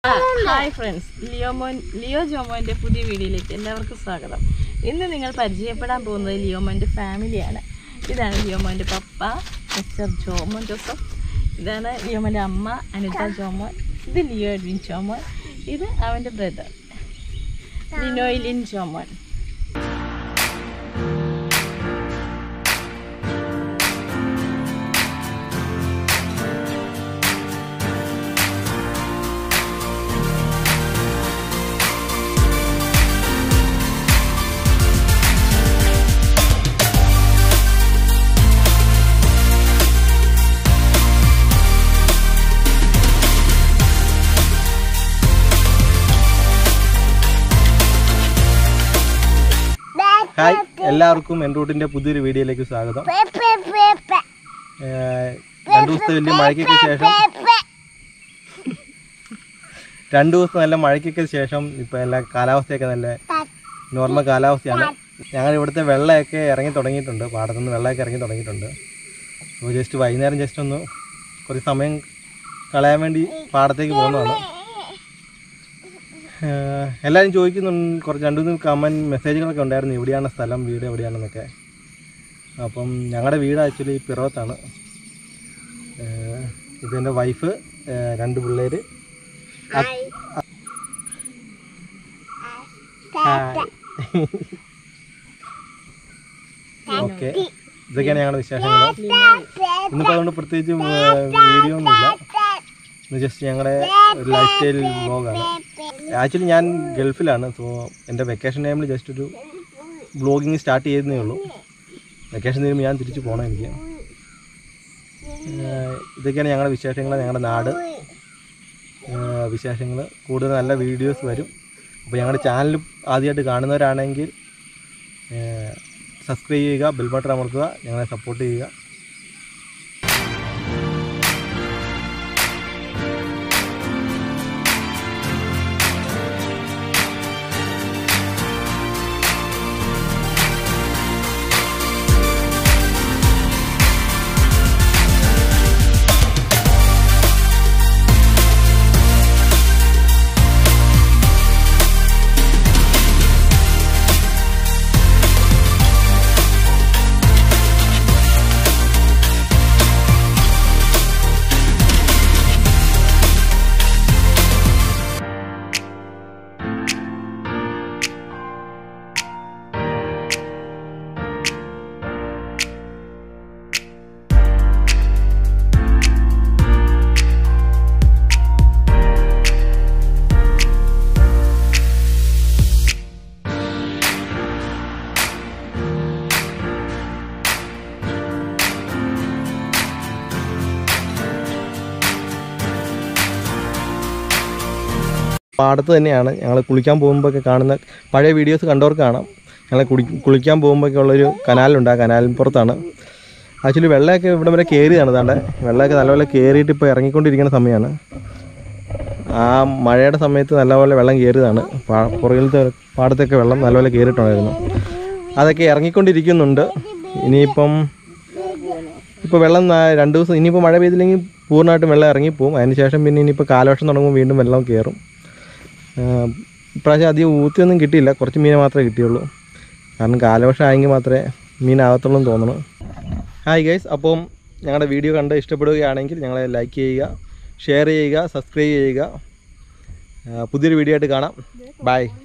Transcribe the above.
hi friends Leomon Leo ജോമോൻ്റെ പുതിയ വീഡിയോയിലേക്ക് എല്ലാവർക്കും സ്വാഗതം ഇന്ന് നിങ്ങൾ പരിചയപ്പെടാൻ പോകുന്നത് ലിയോമോൻ്റെ ഫാമിലിയാണ് ഇതാണ് ലിയോമോൻ്റെ പപ്പ മിസ്റ്റർ ജോമോൻ ജോസഫ് ഇതാണ് ലിയോമോൻ്റെ അമ്മ അനിത ജോമോൻ ഇത് ലിയോ എഡ്വിൻ ജോമോൻ ഇത് അവൻ്റെ ബ്രദർ ലിനോയിലിൻ ജോമോൻ ഹായ് എല്ലാവർക്കും എൻ റൂട്ടിന്റെ പുതിയൊരു വീഡിയോയിലേക്ക് സ്വാഗതം ഏഹ് രണ്ടു ദിവസത്തെ വലിയ മഴയ്ക്കൊക്കെ ശേഷം രണ്ടു ദിവസം നല്ല മഴയ്ക്കൊക്കെ ശേഷം ഇപ്പൊ എല്ലാ കാലാവസ്ഥയൊക്കെ നല്ല നോർമൽ കാലാവസ്ഥയാണ് ഞങ്ങൾ ഇവിടുത്തെ വെള്ളമൊക്കെ ഇറങ്ങി തുടങ്ങിയിട്ടുണ്ട് പാടത്തുനിന്ന് വെള്ളമൊക്കെ ഇറങ്ങി തുടങ്ങിയിട്ടുണ്ട് അപ്പോൾ ജസ്റ്റ് വൈകുന്നേരം ജസ്റ്റ് ഒന്ന് കുറച്ച് സമയം കളയാൻ വേണ്ടി പാടത്തേക്ക് പോകുന്നതാണ് ഏഹ് എല്ലാവരും ചോദിക്കുന്നുണ്ട് കുറച്ച് രണ്ട് മൂന്ന് കമൻറ്റ് മെസ്സേജുകളൊക്കെ ഉണ്ടായിരുന്നു എവിടെയാണ് സ്ഥലം വീട് എവിടെയാണെന്നൊക്കെ അപ്പം ഞങ്ങളുടെ വീട് ആക്ച്വലി പിറവത്താണ് ഏഹ് ഇതെൻ്റെ വൈഫ് ഏഹ് രണ്ട് പിള്ളേർ ഓക്കെ ഇതൊക്കെയാണ് ഞങ്ങളുടെ വിശേഷങ്ങൾ ഇന്നിപ്പോൾ അതുകൊണ്ട് പ്രത്യേകിച്ച് വീഡിയോ ഒന്നുമില്ല ഇന്ന് ജസ്റ്റ് ഞങ്ങളുടെ ഒരു ലൈഫ് സ്റ്റൈൽ വ്ലോഗാണ് ആക്ച്വലി ഞാൻ ഗൾഫിലാണ് സോ എൻ്റെ വെക്കേഷൻ ടൈമിൽ ജസ്റ്റ് ഒരു വ്ലോഗിങ് സ്റ്റാർട്ട് ചെയ്യുന്നേ ഉള്ളൂ വെക്കേഷൻ തീരുമ്പോൾ ഞാൻ തിരിച്ചു പോകണം എനിക്ക് ഏഹ് ഇതൊക്കെയാണ് ഞങ്ങളുടെ വിശേഷങ്ങൾ ഞങ്ങളുടെ നാട് വിശേഷങ്ങൾ കൂടുതൽ നല്ല വീഡിയോസ് വരും അപ്പോൾ ഞങ്ങളുടെ ചാനൽ ആദ്യമായിട്ട് കാണുന്നവരാണെങ്കിൽ സബ്സ്ക്രൈബ് ചെയ്യുക ബെൽ ബട്ടൺ അമർത്തുക ഞങ്ങളെ സപ്പോർട്ട് ചെയ്യുക പാടത്ത് തന്നെയാണ് ഞങ്ങൾ കുളിക്കാൻ പോകുമ്പോഴൊക്കെ കാണുന്ന പഴയ വീഡിയോസ് കണ്ടവർക്ക് കാണാം ഞങ്ങൾ കുളി കുളിക്കാൻ പോകുമ്പോഴൊക്കെ ഉള്ളൊരു കനാലുണ്ട് ആ കനാലിൻപുറത്താണ് ആക്ച്വലി വെള്ളമൊക്കെ ഇവിടെ വരെ കയറിയതാണ് താണ്ടെ വെള്ളമൊക്കെ നല്ലപോലെ കയറിയിട്ട് ഇപ്പോൾ ഇറങ്ങിക്കൊണ്ടിരിക്കുന്ന സമയമാണ് ആ മഴയുടെ സമയത്ത് നല്ലപോലെ വെള്ളം കയറിയതാണ് പാ- പുറകിലത്തെ പാടത്തൊക്കെ വെള്ളം നല്ലപോലെ കയറിയിട്ടുണ്ടായിരുന്നു അതൊക്കെ ഇറങ്ങിക്കൊണ്ടിരിക്കുന്നുണ്ട് ഇനിയിപ്പം ഇപ്പോൾ വെള്ളം നാ- രണ്ട് ദിവസം ഇനിയിപ്പോൾ മഴ പെയ്തില്ലെങ്കിൽ പൂർണ്ണമായിട്ടും വെള്ളം ഇറങ്ങിപ്പോവും അതിനുശേഷം പിന്നെ ഇനിയിപ്പോൾ കാലവർഷം തുടങ്ങുമ്പോൾ വീണ്ടും വെള്ളം കയറും ആഹ് ഇപ്രാവശ്യം അധികം ഊത്തിയൊന്നും കിട്ടിയില്ല കുറച്ച് മീനെ മാത്രമേ കിട്ടിയുള്ളൂ കാരണം കാലവർഷം ആയെങ്കിൽ മാത്രമേ മീനാകത്തുള്ളൂ എന്ന് തോന്നണം ഹായ് ഗൈസ് അപ്പം ഞങ്ങളുടെ വീഡിയോ കണ്ട് ഇഷ്ടപ്പെടുകയാണെങ്കിൽ ഞങ്ങളെ ലൈക്ക് ചെയ്യുക ഷെയർ ചെയ്യുക സബ്സ്ക്രൈബ് ചെയ്യുക ആഹ് പുതിയൊരു വീഡിയോ ആയിട്ട് കാണാം ബൈ